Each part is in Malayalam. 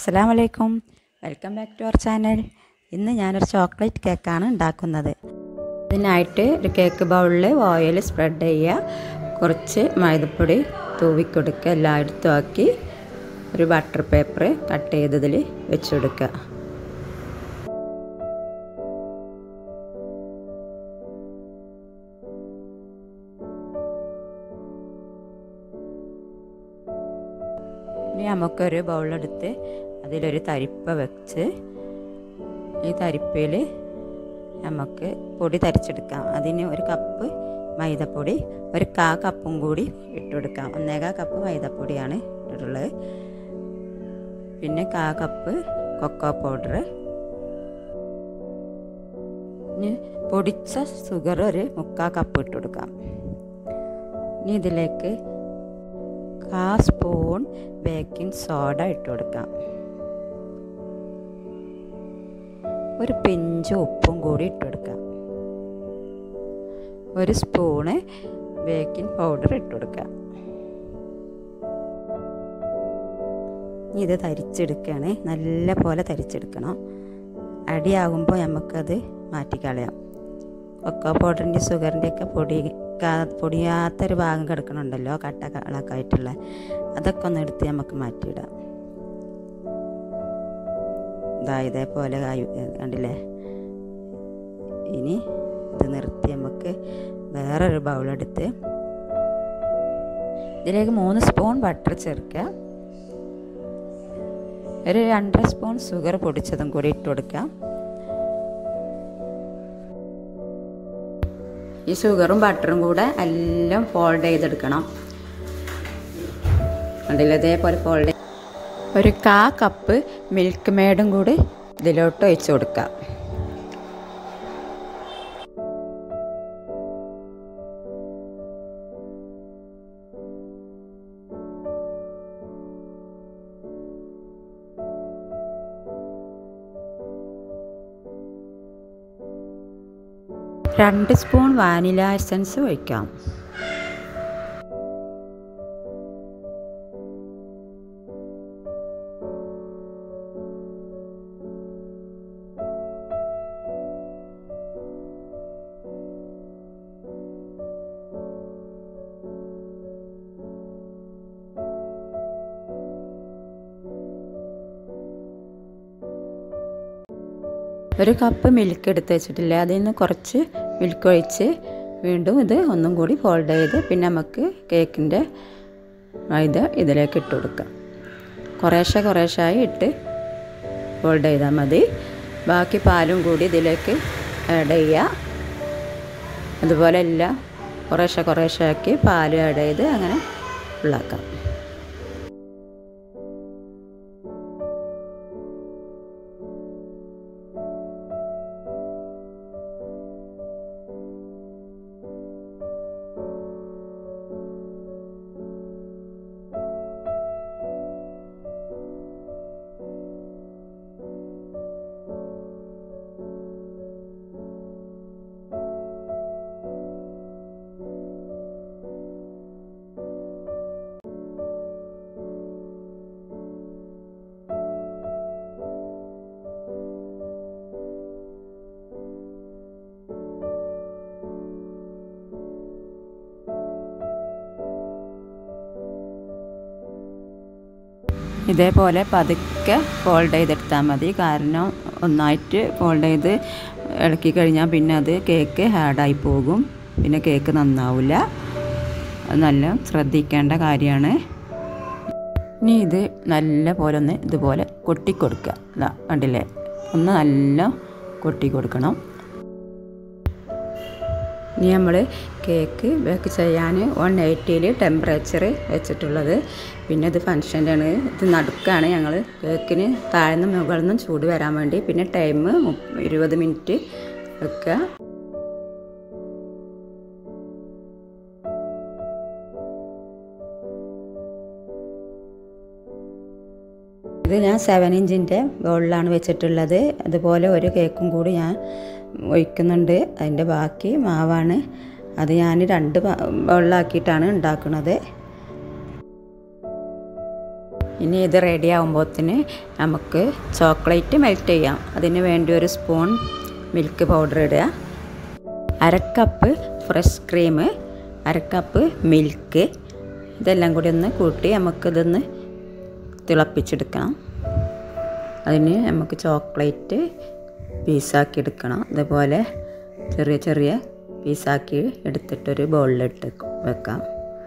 അസ്സാം വലൈക്കും welcome back to our channel ഇന്ന് ഞാനൊരു ചോക്ലേറ്റ് കേക്കാണ് ഉണ്ടാക്കുന്നത് ഇതിനായിട്ട് ഒരു കേക്ക് ബൗളിൽ ഓയിൽ സ്പ്രെഡ് ചെയ്യുക കുറച്ച് മൈദപ്പൊടി തൂവിക്കൊടുക്കുക എല്ലായിടത്തും ആക്കി ഒരു ബട്ടർ പേപ്പർ കട്ട് ചെയ്തതിൽ വെച്ച് കൊടുക്കുക ഇനി നമുക്കൊരു ബൗളെടുത്ത് അതിലൊരു തരിപ്പ വെച്ച് ഈ തരിപ്പയിൽ നമുക്ക് പൊടി തരിച്ചെടുക്കാം അതിന് ഒരു കപ്പ് മൈദപ്പൊടി ഒരു കാ കപ്പും കൂടി ഇട്ടുകൊടുക്കാം ഒന്നേകാ കപ്പ് മൈദപ്പൊടിയാണ് ഇട്ടിട്ടുള്ളത് പിന്നെ കാ കപ്പ് കൊക്കോ പൗഡർ ഇനി പൊടിച്ച ഷുഗർ ഒരു മുക്കാ കപ്പ് ഇട്ട് കൊടുക്കാം ഇനി ഇതിലേക്ക് കാ സ്പൂൺ ബേക്കിംഗ് സോഡ ഇട്ട് കൊടുക്കാം ഒരു പിഞ്ച് ഉപ്പും കൂടി ഇട്ട് കൊടുക്കാം ഒരു സ്പൂണ് ബേക്കിംഗ് പൗഡർ ഇട്ട് കൊടുക്കാം ഇത് തരിച്ചെടുക്കുകയാണ് നല്ല പോലെ തരിച്ചെടുക്കണം അടിയാകുമ്പോൾ നമുക്കത് മാറ്റിക്കളയാം കൊക്കോ പൗഡറിൻ്റെ ഷുഗറിൻ്റെ ഒക്കെ പൊടി പൊടിയാത്തൊരു ഭാഗം കിടക്കണുണ്ടല്ലോ കട്ട കളൊക്കെ ആയിട്ടുള്ള അതൊക്കെ ഒന്ന് എടുത്ത് നമുക്ക് മാറ്റിയിടാം ഇതാ ഇതേപോലെ കായു കണ്ടില്ലേ ഇനി ഇത് നിർത്തി നമുക്ക് വേറൊരു ബൗളെടുത്ത് ഇതിലേക്ക് മൂന്ന് സ്പൂൺ ബട്ടർ ചേർക്കുക ഒരു രണ്ടര സ്പൂൺ ഷുഗർ പൊടിച്ചതും കൂടി ഇട്ട് കൊടുക്കാം ഈ ഷുഗറും ബട്ടറും കൂടെ എല്ലാം ഫോൾഡ് ചെയ്തെടുക്കണം അതിൽ ഇതേപോലെ ഫോൾഡ് ഒരു കാ കപ്പ് മിൽക്ക് മേഡും കൂടി ഇതിലോട്ട് ഒഴിച്ച് കൊടുക്കാം രണ്ട് സ്പൂൺ വാനില എസൻസ് ഒഴിക്കാം ഒരു കപ്പ് മിൽക്ക് എടുത്ത് വെച്ചിട്ടില്ല അതിൽ നിന്ന് കുറച്ച് മിൽക്ക് ഒഴിച്ച് വീണ്ടും ഇത് ഒന്നും കൂടി ഫോൾഡ് ചെയ്ത് പിന്നെ നമുക്ക് കേക്കിൻ്റെ ഇത് ഇതിലേക്ക് ഇട്ട് കൊടുക്കാം കുറേശ്ശെ കുറേശ്ശായി ഇട്ട് ഫോൾഡ് ചെയ്താൽ മതി ബാക്കി പാലും കൂടി ഇതിലേക്ക് ആഡ് ചെയ്യുക അതുപോലെ എല്ലാം കുറേശ്ശെ കുറേശ്ശെ ആക്കി പാൽ ആഡ് ചെയ്ത് അങ്ങനെ ഫുള്ളാക്കാം ഇതേപോലെ പതുക്കെ ഫോൾഡ് ചെയ്തെടുത്താൽ മതി കാരണം ഒന്നായിട്ട് ഫോൾഡ് ചെയ്ത് ഇളക്കി കഴിഞ്ഞാൽ പിന്നെ അത് കേക്ക് ഹാർഡായി പോകും പിന്നെ കേക്ക് നന്നാവില്ല അത് നല്ല ശ്രദ്ധിക്കേണ്ട കാര്യമാണ് ഇനി ഇത് നല്ല പോലെ ഒന്ന് ഇതുപോലെ കൊട്ടിക്കൊടുക്കുക ഇതാ കണ്ടില്ലേ ഒന്ന് നല്ല കൊട്ടി കൊടുക്കണം ഇനി നമ്മൾ കേക്ക് ബേക്ക് ചെയ്യാൻ വൺ എയ്റ്റിയിൽ ടെമ്പറേച്ചർ വെച്ചിട്ടുള്ളത് പിന്നെ ഇത് ഫങ്ഷൻ്റെ ആണ് ഇത് നടുക്കാണ് ഞങ്ങൾ കേക്കിന് താഴ്ന്ന മുകളിൽ നിന്നും ചൂട് വരാൻ വേണ്ടി പിന്നെ ടൈം ഇരുപത് മിനിറ്റ് വെക്കുക ഇത് ഞാൻ സെവൻ ഇഞ്ചിൻ്റെ ബൗളിലാണ് വെച്ചിട്ടുള്ളത് അതുപോലെ ഒരു കേക്കും കൂടി ഞാൻ ഒഴിക്കുന്നുണ്ട് അതിൻ്റെ ബാക്കി മാവാണ് അത് ഞാൻ രണ്ട് ബൗളിലാക്കിയിട്ടാണ് ഉണ്ടാക്കുന്നത് ഇനി ഇത് റെഡി ആകുമ്പോഴത്തിന് നമുക്ക് ചോക്ലേറ്റ് മെൽറ്റ് ചെയ്യാം അതിന് വേണ്ടി ഒരു സ്പൂൺ മിൽക്ക് പൗഡർ ഇടുക അരക്കപ്പ് ഫ്രഷ് ക്രീം അരക്കപ്പ് മിൽക്ക് ഇതെല്ലാം കൂടി ഒന്ന് കൂട്ടി നമുക്കിതൊന്ന് തിളപ്പിച്ചെടുക്കണം അതിന് നമുക്ക് ചോക്ലേറ്റ് പീസാക്കി എടുക്കണം ഇതുപോലെ ചെറിയ ചെറിയ പീസാക്കി എടുത്തിട്ടൊരു ബൗളിലിട്ട് വെക്കാം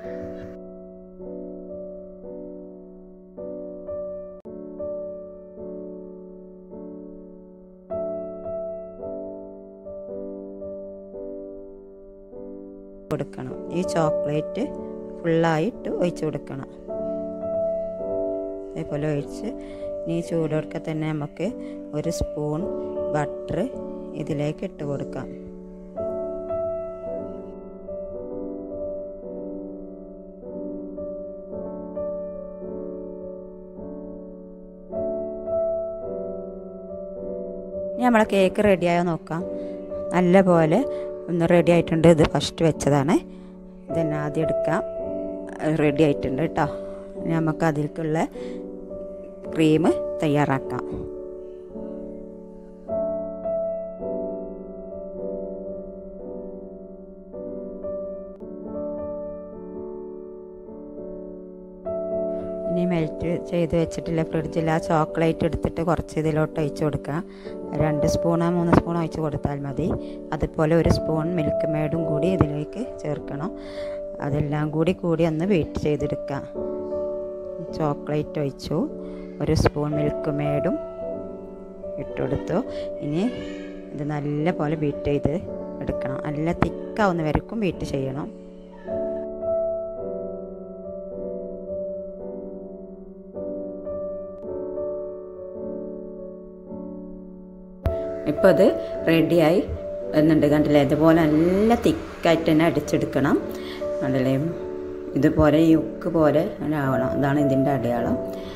കൊടുക്കണം ഈ ചോക്ലേറ്റ് ഫുള്ളായിട്ട് ഒഴിച്ച് കൊടുക്കണം അതേപോലെ ഒഴിച്ച് ഇനി ചൂടോടൊക്കെ തന്നെ നമുക്ക് ഒരു സ്പൂൺ ബട്ടർ ഇതിലേക്ക് ഇട്ട് കൊടുക്കാം ഇനി നമ്മളെ കേക്ക് റെഡിയായോ നോക്കാം നല്ല പോലെ ഒന്ന് റെഡി ആയിട്ടുണ്ട് ഇത് ഫസ്റ്റ് വെച്ചതാണ് ഇതന്നെ ആദ്യം എടുക്കാം റെഡി ആയിട്ടുണ്ട് കേട്ടോ ഇനി നമുക്ക് അതിലേക്കുള്ള ക്രീം തയ്യാറാക്കാം ഇനി മെൽറ്റ് ചെയ്ത് വെച്ചിട്ടില്ല ഫ്രിഡ്ജിൽ ആ ചോക്ലേറ്റ് എടുത്തിട്ട് കുറച്ച് ഇതിലോട്ട് ഒഴിച്ച് കൊടുക്കുക രണ്ട് സ്പൂണോ മൂന്ന് സ്പൂണോ ഒഴിച്ച് കൊടുത്താൽ മതി അതുപോലെ ഒരു സ്പൂൺ മിൽക്ക് മേഡും കൂടി ഇതിലേക്ക് ചേർക്കണം അതെല്ലാം കൂടി കൂടി ഒന്ന് ബീറ്റ് ചെയ്തെടുക്കുക ചോക്ലേറ്റ് ഒഴിച്ചു ഒരു സ്പൂൺ മിൽക്ക് മേഡും ഇട്ടുകൊടുത്തു ഇനി ഇത് നല്ല പോലെ ബീറ്റ് ചെയ്ത് എടുക്കണം നല്ല തിക്കാവുന്ന വരക്കും ബീറ്റ് ചെയ്യണം ഇപ്പോൾ ഇത് റെഡിയായി എന്നുണ്ട് കണ്ടില്ലേ ഇതുപോലെ നല്ല തിക്കായിട്ട് തന്നെ അടിച്ചെടുക്കണം കണ്ടില്ലേ ഇതുപോലെ ഈ ഉക്ക് പോലെ ആവണം അതാണ് ഇതിൻ്റെ അടയാളം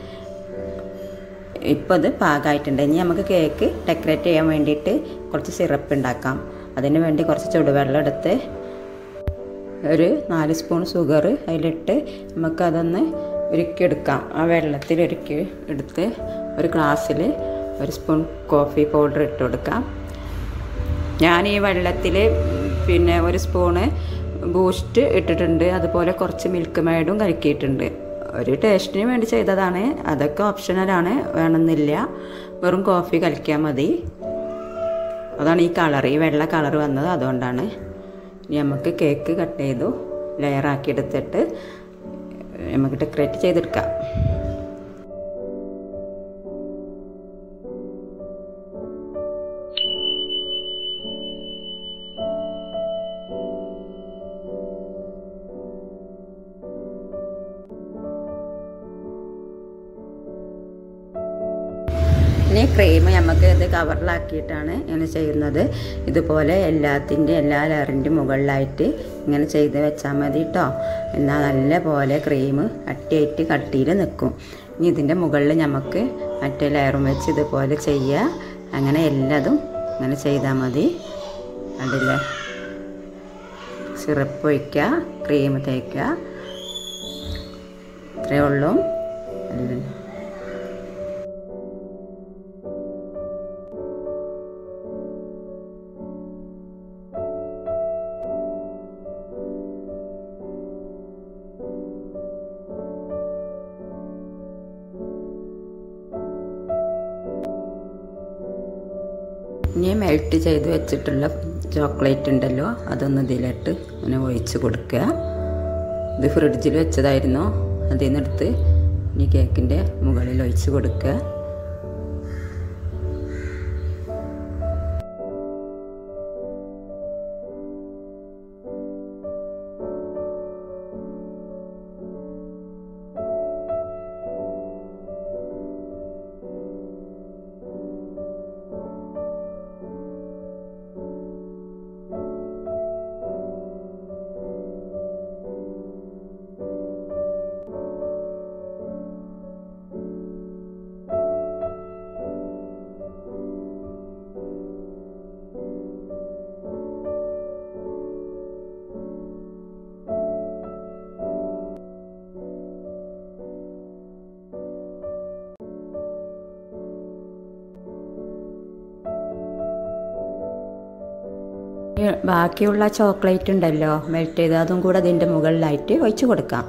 ഇപ്പോൾ ഇത് പാകമായിട്ടുണ്ട് ഇനി നമുക്ക് കേക്ക് ഡെക്കറേറ്റ് ചെയ്യാൻ വേണ്ടിയിട്ട് കുറച്ച് സിറപ്പ് ഉണ്ടാക്കാം അതിന് വേണ്ടി കുറച്ച് ചുടുവെള്ളം എടുത്ത് ഒരു നാല് സ്പൂൺ ഷുഗർ അതിലിട്ട് നമുക്കതൊന്ന് ഉരുക്കിയെടുക്കാം ആ വെള്ളത്തിൽ ഉരുക്കി എടുത്ത് ഒരു ഗ്ലാസ്സിൽ ഒരു സ്പൂൺ കോഫി പൗഡർ ഇട്ട് കൊടുക്കാം ഞാൻ ഈ വെള്ളത്തിൽ പിന്നെ ഒരു സ്പൂണ് ബൂസ്റ്റ് ഇട്ടിട്ടുണ്ട് അതുപോലെ കുറച്ച് മിൽക്ക് മേഡും കലക്കിയിട്ടുണ്ട് ഒരു ടേസ്റ്റിന് വേണ്ടി ചെയ്തതാണ് അതൊക്കെ ഓപ്ഷണലാണ് വേണമെന്നില്ല വെറും കോഫി കലക്കിയാൽ മതി അതാണ് ഈ കളർ ഈ വെള്ള കളർ വന്നത് അതുകൊണ്ടാണ് ഇനി നമുക്ക് കേക്ക് കട്ട് ചെയ്തു ലെയറാക്കി എടുത്തിട്ട് നമുക്ക് ഡെക്കറേറ്റ് ചെയ്തെടുക്കാം ഇനി ക്രീം നമുക്ക് ഇത് കവറിലാക്കിയിട്ടാണ് ഇങ്ങനെ ചെയ്യുന്നത് ഇതുപോലെ എല്ലാത്തിൻ്റെ എല്ലാ ലെയറിൻ്റെ മുകളിലായിട്ട് ഇങ്ങനെ ചെയ്ത് വെച്ചാൽ മതി കേട്ടോ എന്നാൽ നല്ല പോലെ ക്രീം കട്ടിയായിട്ട് കട്ടിയിൽ നിൽക്കും ഇനി ഇതിൻ്റെ മുകളിൽ നമുക്ക് മറ്റേ ലെയറും വെച്ച് ഇതുപോലെ ചെയ്യുക അങ്ങനെ എല്ലാതും അങ്ങനെ ചെയ്താൽ മതി കണ്ടില്ലേ സിറപ്പ് ഒഴിക്കുക ക്രീം തേക്കുക ഇത്രയേ ഉള്ളൂ എല്ലാം ഇനി മെൽറ്റ് ചെയ്ത് വെച്ചിട്ടുള്ള ചോക്ലേറ്റ് ഉണ്ടല്ലോ അതൊന്ന് ഇതിലിട്ട് ഇങ്ങനെ ഒഴിച്ച് കൊടുക്കുക ഇത് ഫ്രിഡ്ജിൽ വെച്ചതായിരുന്നു അതിൽ നിന്നെടുത്ത് ഇനി കേക്കിൻ്റെ മുകളിൽ ഒഴിച്ച് കൊടുക്കുക ബാക്കിയുള്ള ചോക്ലേറ്റ് ഉണ്ടല്ലോ മെൽറ്റ് ചെയ്ത് അതും കൂടെ അതിൻ്റെ മുകളിലായിട്ട് ഒഴിച്ച് കൊടുക്കാം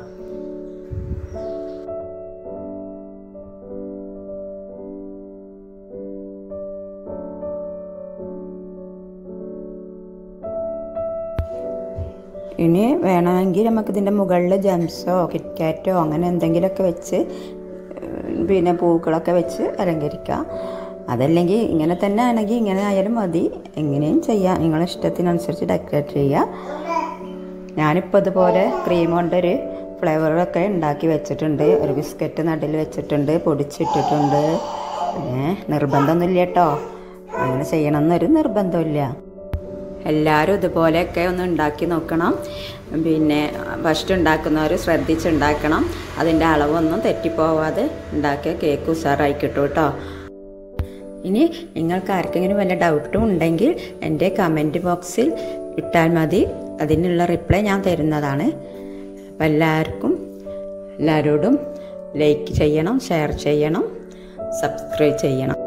ഇനി വേണമെങ്കിൽ നമുക്ക് ഇതിൻ്റെ മുകളിൽ ജംസോ കിറ്റ്കാറ്റോ അങ്ങനെ എന്തെങ്കിലുമൊക്കെ വെച്ച് ഏഹ്, പിന്നെ പൂക്കളൊക്കെ വെച്ച് അലങ്കരിക്കാം അതല്ലെങ്കിൽ ഇങ്ങനെ തന്നെ ആണെങ്കിൽ ഇങ്ങനെ ആയാലും മതി എങ്ങനെയും ചെയ്യാം നിങ്ങളെ ഇഷ്ടത്തിനനുസരിച്ച് ഡെക്കറേറ്റ് ചെയ്യുക ഞാനിപ്പോൾ ഇതുപോലെ ക്രീം കൊണ്ടൊരു ഫ്ലേവറൊക്കെ ഉണ്ടാക്കി വെച്ചിട്ടുണ്ട് ഒരു ബിസ്ക്കറ്റ് നടുൽ വെച്ചിട്ടുണ്ട് പൊടിച്ചിട്ടിട്ടുണ്ട് പിന്നെ നിർബന്ധമൊന്നുമില്ല കേട്ടോ അങ്ങനെ ചെയ്യണമെന്നൊരു നിർബന്ധമില്ല എല്ലാവരും ഇതുപോലെയൊക്കെ ഒന്ന് ഉണ്ടാക്കി നോക്കണം പിന്നെ ഫസ്റ്റ് ഉണ്ടാക്കുന്നവർ ശ്രദ്ധിച്ചുണ്ടാക്കണം അതിൻ്റെ അളവൊന്നും തെറ്റിപ്പോവാതെ ഉണ്ടാക്കിയ കേക്ക് ഉഷാറായി കിട്ടും കേട്ടോ ഇനി നിങ്ങൾക്ക് ആർക്കെങ്കിലും വല്ല ഡൗട്ടും ഉണ്ടെങ്കിൽ എൻ്റെ കമൻറ്റ് ബോക്സിൽ ഇട്ടാൽ മതി അതിനുള്ള റിപ്ലൈ ഞാൻ തരുന്നതാണ് അപ്പം എല്ലാവർക്കും എല്ലാവരോടും ലൈക്ക് ചെയ്യണം ഷെയർ ചെയ്യണം സബ്സ്ക്രൈബ് ചെയ്യണം